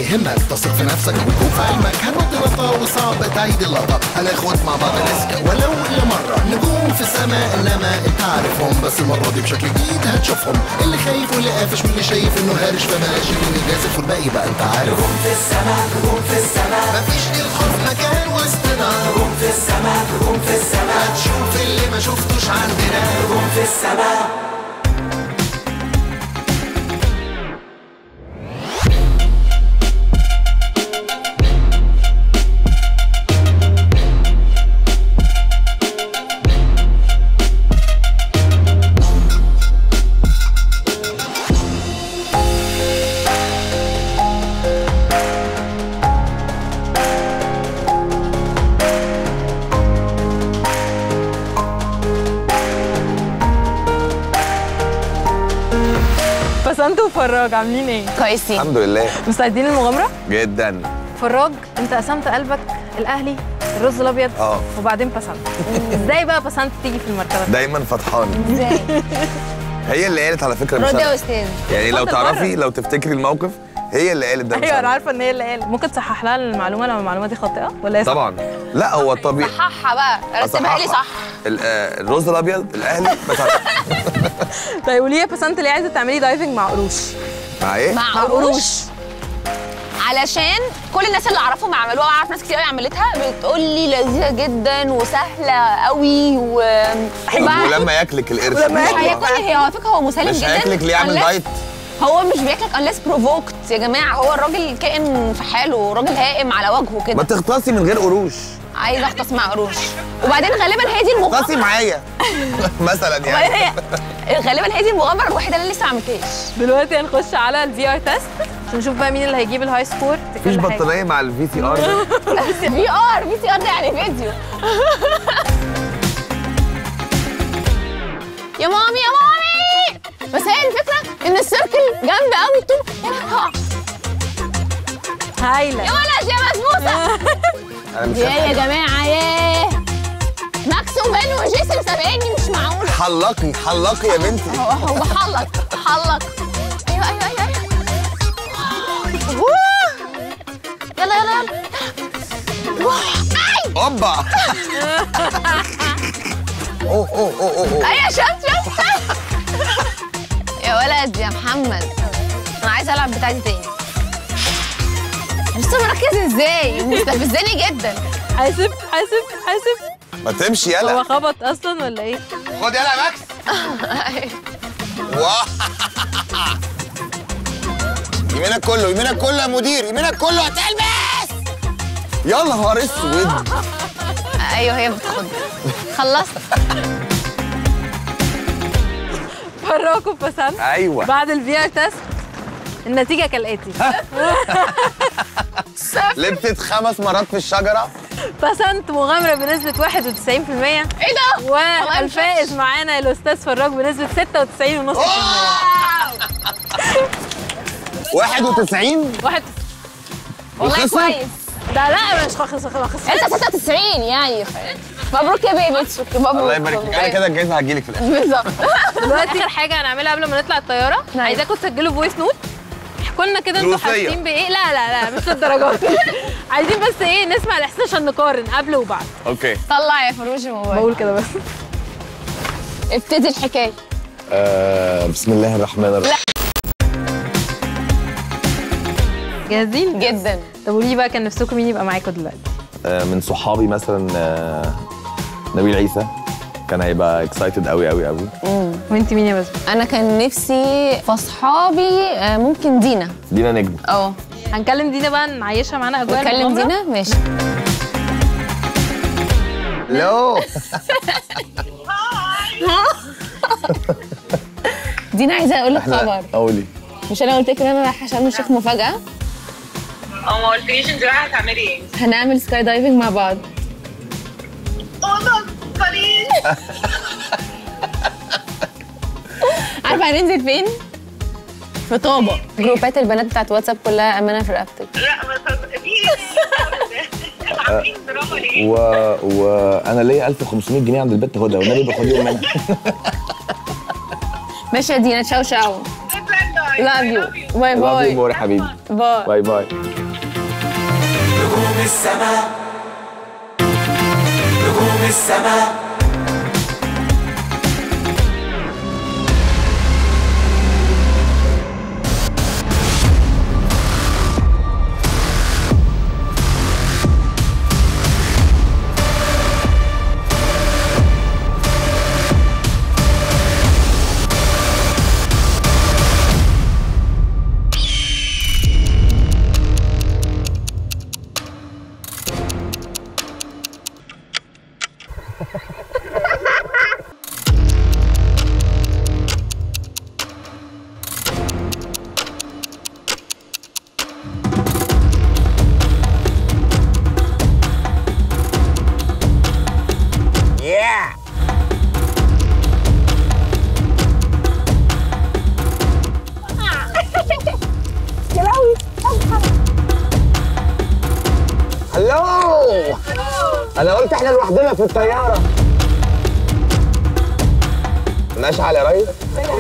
يهمك تثق في نفسك وتكون في علمك هنرد لقطة وصعب تعيد اللقطة هناخد مع بعض ريسك ولو لمرة نجوم في السماء انما انت عارفهم بس المرة دي بشكل جديد هتشوفهم اللي خايف واللي قافش واللي شايف انه هارش فبلاش اللي جازف والباقي بقى انت عارف نجوم في السماء نجوم في السماء مفيش للخوف مكان وسطنا نجوم في السماء نجوم في السماء هتشوف اللي ما شفتوش عندنا نجوم في السماء بسنت وفراج عاملين ايه؟ كويسين الحمد لله مستعدين للمغامرة؟ جدا فراج انت قسمت قلبك الاهلي الرز الابيض اه. وبعدين بسنت ازاي بقى بسنت تيجي في المرتبة دي؟ دايما فرحان ازاي هي اللي قالت على فكره مش رد يا أنا. استاذ يعني لو اتفضل تعرفي بره. لو تفتكري الموقف هي اللي قالت ده مش ايوه انا أنا. عارفه ان هي اللي قال ممكن تصحح لها المعلومه لو المعلومه دي خاطئه ولا هي صح؟ طبعا لا هو الطبيعي صححها بقى رتبها لي أصححها. صح ال- آه، الرز الابيض الاهلي بس طيب قولي لي يا بسنت ليه عايزه تعملي دايفنج مع قروش؟ مع ايه؟ مع قروش علشان كل الناس اللي اعرفهم عملوها واعرف ناس كتير قوي عملتها بتقول لي لذيذه جدا وسهله قوي و ولما ياكلك القرش ولما الله. هياكل هي على فكره هو مسالم مش جدا هياكلك ليه يعمل unless- دايت هو مش بياكلك unless provoked يا جماعه هو الراجل كائن في حاله راجل هائم على وجهه ما كده تغطسي من غير قروش عايز اغطس مع قروش وبعدين غالبا هي دي المغامره اغطسي معايا مثلا وبعدين يعني هي غالبا هي دي المغامره الوحيده اللي لسه ما عملتهاش دلوقتي هنخش على الفي ار تيست عشان نشوف بقى مين اللي هيجيب الهاي سكور في مفيش كل حاجة. بطاريه مع الفي سي ار ده في ار في سي ار ده يعني فيديو يا مامي يا مامي بس هي الفكره ان السيركل جامده قوي طول يا لهوي هايله يا ولد يا بسبوسه انا مش يا يا عارف. جماعه ياه ماكس وبن وجيسون سابقني مش معقول حلقي حلقي يا بنتي هو هو حلق حلق ايوه ايوه ايوه ايوه ووه. يلا يلا يلا ووه. اي اوبا اوه اوه اوه اوه أوه. ايوه شفت شفت يا ولد يا محمد انا عايزه العب بتاعتي تاني لسه مركز ازاي مستفزاني جدا حاسب حاسب حاسب ما تمشي هو يلا خبط اصلا ولا ايه؟ خد يلا يا ماكس واه. يمينك كله يمينك كله يا مدير يمينك كله هتلبس يا نهار اسود ايوه هي بتاخد خلصت فراكم بسنت ايوه بعد الفي ار تيست النتيجه كالاتي لبست خمس مرات في الشجره بسنت مغامره بنسبه 91% ايه ده؟ والله مش والفائز معانا الاستاذ فراج بنسبه 96.5% 91 واحد والله وخسر؟ كويس ده لا مش خلاص خلاص انت 96 يعني مبروك يا بيبي اتس اوكي مبروك الله يبارك فيك انا كده الجايزه هتجيلك في الاخر بالظبط دلوقتي اخر حاجه هنعملها قبل ما نطلع الطياره نعم. عايزاكم تسجلوا فويس نوت احكوا لنا كده انتوا روسية. حاسين بايه لا لا لا مش للدرجات دي. عايزين بس ايه نسمع الاحساس عشان نقارن قبل وبعد اوكي طلع يا فروج الموبايل بقول كده بس ابتدي الحكايه آه بسم الله الرحمن الرحيم جاهزين جدا طب قولي لي بقى كان نفسكم مين يبقى معاكم دلوقتي آه من صحابي مثلا آه نبيل عيسى كان هيبقى اكسايتد قوي قوي قوي وانت مين يا بس انا كان نفسي في اصحابي آه، ممكن دينا دينا نجم اه هنكلم دينا بقى نعيشها معانا اجواء نتكلم المغامرة. دينا ماشي لو دينا عايزه اقول لك خبر قولي مش انا قلت لك ان انا رايحه شرم الشيخ مفاجاه اه ما قلتليش انت رايحه تعملي ايه؟ هنعمل سكاي دايفنج مع بعض اه ما تفكريش عارفه هننزل فين؟ في طابه جروبات البنات بتاعت واتساب كلها امانه في رقبتك لا ما تفكريش عاملين دراما ليه؟ و... وانا ليا 1500 جنيه عند البت هدى والنبي باخد يوم منها ماشي يا دينا تشاو شاو لاف يو باي لاف يو باي مور يا حبيبي باي باي باي السماء نجوم السماء هلو انا قلت احنا لوحدنا في الطياره نشعل يا ريس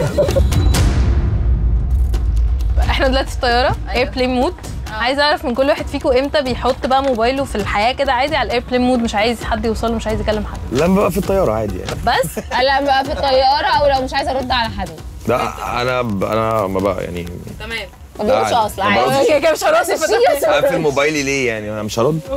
احنا دلوقتي في الطياره اير بلاي مود عايزه اعرف من كل واحد فيكم امتى بيحط بقى موبايله في الحياه كده عادي على الاير بلاي مود مش عايز حد يوصله مش عايز يكلم حد لما ببقى في الطياره عادي يعني بس لا بقى في الطياره او لو مش عايزه ارد على حد لا انا انا ما بقى يعني تمام ما بقولش عادي. اصلا ما عادي بقولش. كده كده مش هراسي اقفل موبايلي ليه يعني انا مش هرد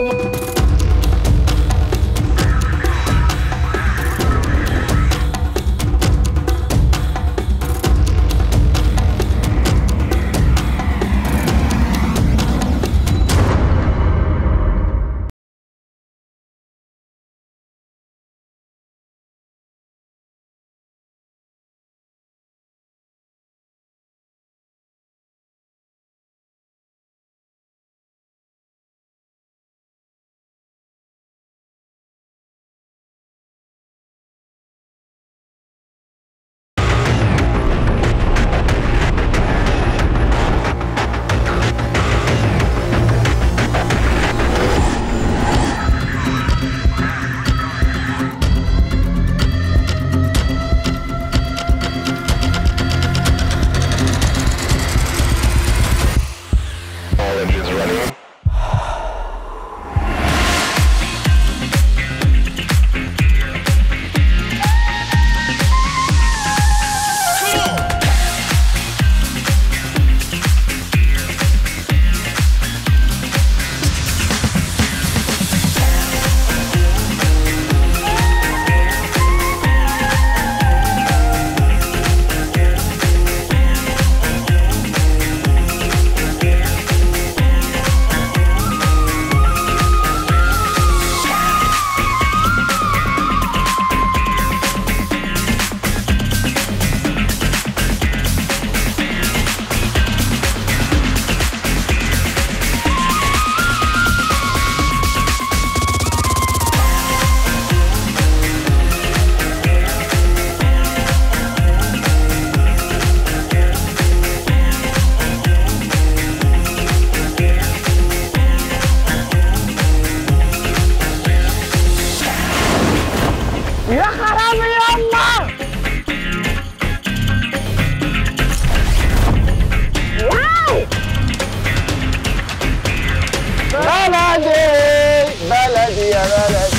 بلدي بلدي يا بلد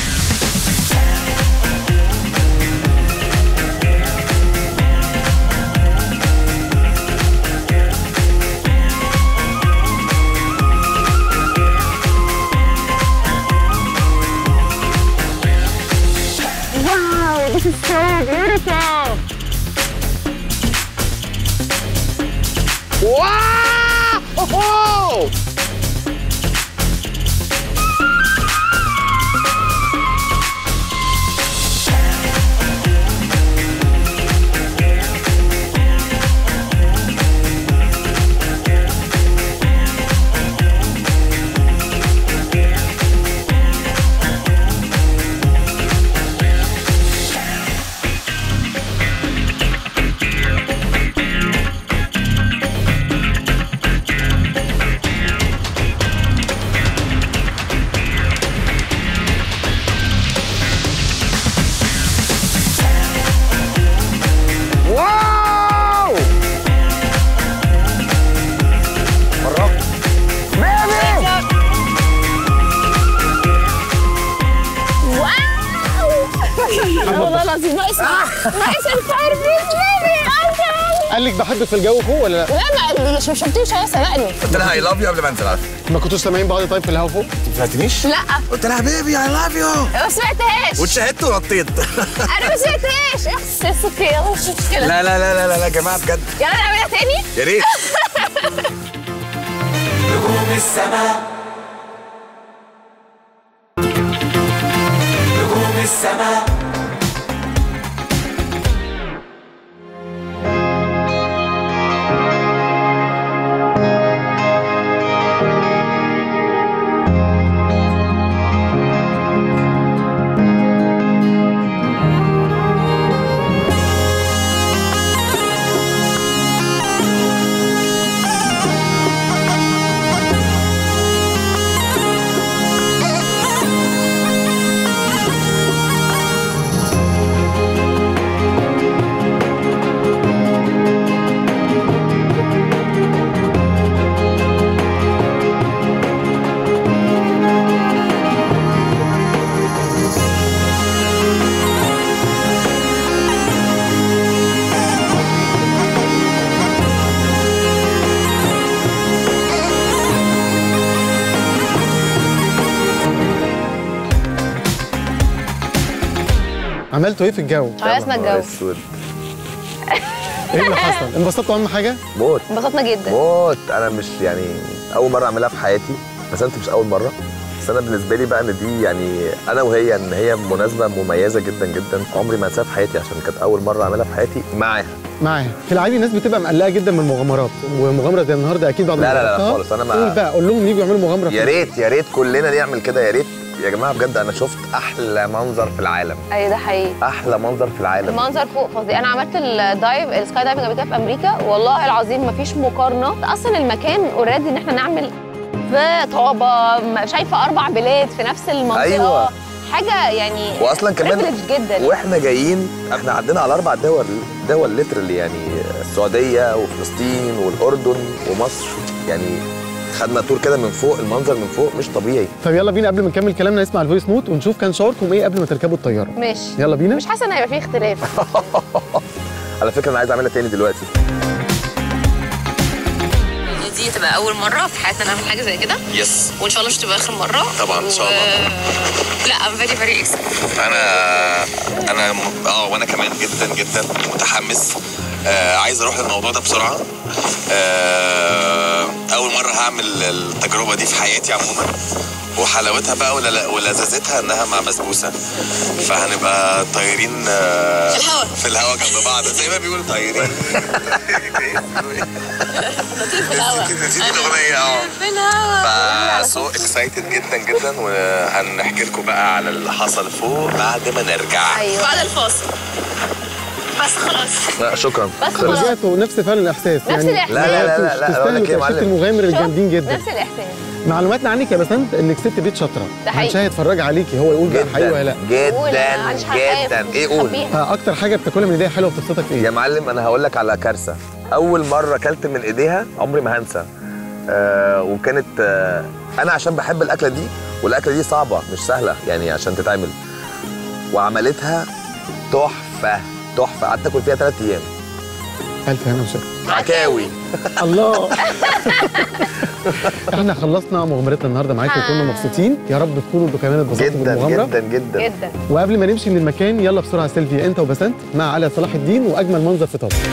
واو والله العظيم ناقص ناقص الفرد النبي قال لك بحبك في الجو فوق ولا لا؟ لا ما مش شفتني شويه سرقني قلت لها اي لاف يو قبل ما انزل على فكره ما كنتوش سامعين بعض طيب في الهوا فوق؟ ما سمعتنيش؟ لا قلت لها بيبي اي لاف يو ما سمعتهاش واتشهدت ونطيت انا ما سمعتهاش اخس اوكي يلا مش مشكله لا لا لا لا لا يا جماعه بجد يلا نعملها تاني يا ريت نجوم السماء نجوم السماء عملتوا ايه في الجو؟ غيرنا الجو اسود ايه اللي حصل؟ انبسطتوا اهم حاجه؟ موت انبسطنا جدا موت انا مش يعني اول مره اعملها في حياتي بس انت مش اول مره بس انا بالنسبه لي بقى ان دي يعني انا وهي ان هي مناسبه مميزه جدا جدا عمري ما انساها في حياتي عشان كانت اول مره اعملها في حياتي معاها معايا في العادي الناس بتبقى مقلقه جدا من المغامرات ومغامره زي النهارده اكيد بعد ما لا لا لا جربتها، خالص، أنا ما- قول بقى قول لهم يجوا يعملوا مغامره يا في- ريت يا ريت كلنا نعمل كده يا ريت يا جماعه بجد انا شفت احلى منظر في العالم اي ده حقيقي احلى منظر في العالم المنظر فوق فظيع انا عملت الدايف السكاي دايفنج قبل كده في امريكا والله العظيم مفيش مقارنه اصلا المكان اوريدي ان احنا نعمل في طابه م- شايفه اربع بلاد في نفس المنطقه أيوة. حاجه يعني واصلا كمان privilege جدا واحنا جايين احنا عدينا على اربع دول دول ليترالي يعني السعوديه وفلسطين والاردن ومصر يعني خدنا تور كده من فوق المنظر من فوق مش طبيعي طب يلا بينا قبل ما نكمل كلامنا نسمع الفويس نوت ونشوف كان شعوركم ايه قبل ما تركبوا الطياره ماشي يلا بينا مش حاسه ان هيبقى فيه اختلاف على فكره انا عايز اعملها تاني دلوقتي دي تبقى اول مره في حياتنا نعمل حاجه زي كده يس وان شاء الله مش تبقى اخر مره طبعاً، إن شاء الله. لا I'm very very excited انا انا م- اه وانا كمان جدا جدا متحمس آه عايز اروح للموضوع ده بسرعه آه اول مره هعمل التجربه دي في حياتي عموما وحلاوتها بقى ولل- ولذاذتها انها مع بسبوسه فهنبقى طايرين آه في الهوا. في الهوا جنب بعض زي ما بيقولوا طايرين في الهوا نسيت الاغنيه اه في الهوا فسو اكسايتد جدا جدا وهنحكي لكم بقى على اللي حصل فوق بعد ما نرجع ايوه بعد الفاصل بس خلاص لا شكرا بس خلاص رجعتوا نفس فعلا الاحساس نفس الإحساس. لا لا لا لا لا تستاهلوا اقول لك ايه يا تأشيرة معلم المغامر شوف، الجامدين جدا نفس الاحساس معلوماتنا عنك يا بسنت انك ست بيت شاطره ده حقيقي. هنشاهد اتفرج عليكي هو يقول بقى حقيقي ولا لا قول، أنا جدا معلش هخاف، جدا ايه قول خبيها. آه، اكتر حاجه بتاكلها من ايديها حلوه بتبسطك في يا ايه معلم انا هقول لك على كارثه اول مره اكلت من ايديها عمري ما هنسى آه وكانت آه انا عشان بحب الاكله دي والاكله دي صعبه مش سهله يعني عشان تتعمل وعملتها تحفه تحفه قعدت اكل فيها ثلاث ايام الف هنا وشكرا عكاوي الله احنا خلصنا مغامرتنا النهارده معاكم وكنا مبسوطين يا رب تكونوا انتوا كمان اتبسطتوا جدا بالمغامره جدا جدا جدا وقبل ما نمشي من المكان يلا بسرعه سيلفي انت وبسنت مع علي صلاح الدين واجمل منظر في طابا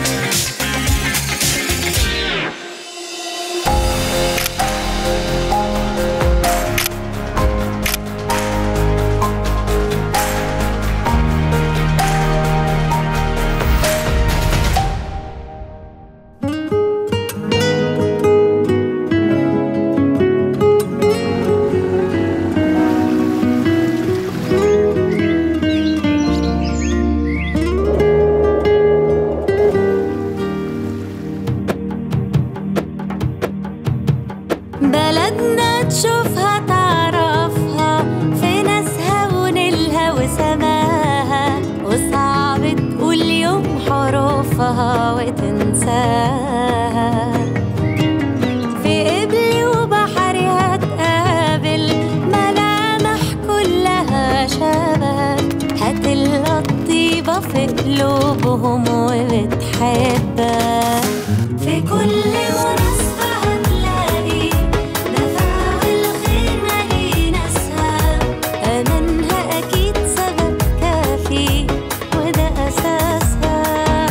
في قلوبهم وبتحبك في كل مناسبة هتلاقي دفع الخير مالي ناسها أمانها أكيد سبب كافي وده أساسها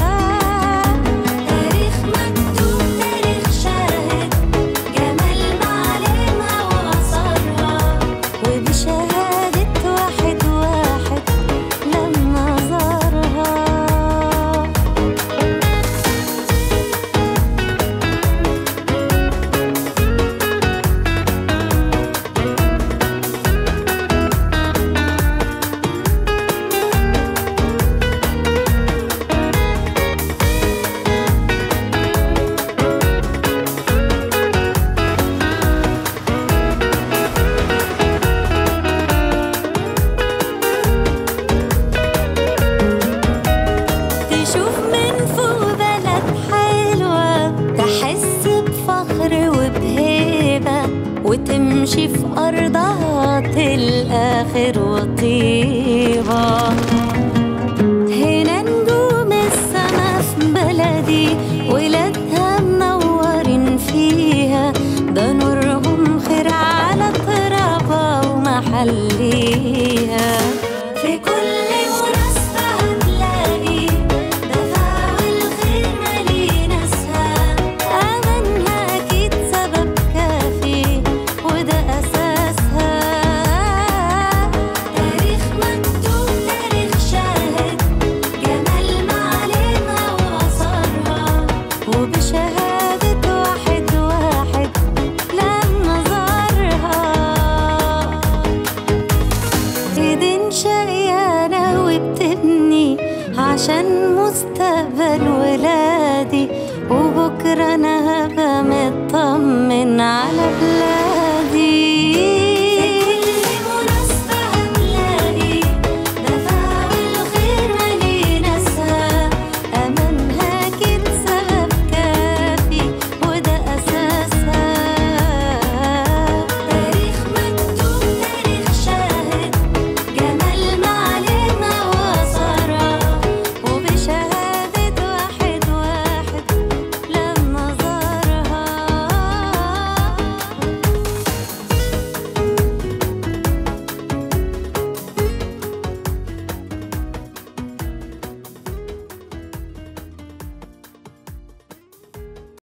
تاريخ مكتوب تاريخ شاهد جمال معالمها وأثرها وبشهادة واحد واحد لما زارها تشوف من فوق بلد حلوة تحس بفخر وبهيبة وتمشي في أرضها تلقى خير وطيبة هنا نجوم السما في بلدي ولادها منورين فيها ده نورهم خير على ترابها ومحليها في كل مناسبة هتلاقي دفع الخير مالي ناسها أمانها أكيد سبب كافي وده أساسها تاريخ مكتوب تاريخ شاهد جمال معالمها وأثرها وبشهادة واحد واحد لما زارها ايدين شقيانة وبتبني عشان مستقبل ولادي وبكرة أنا هبقى مطمن على بلادي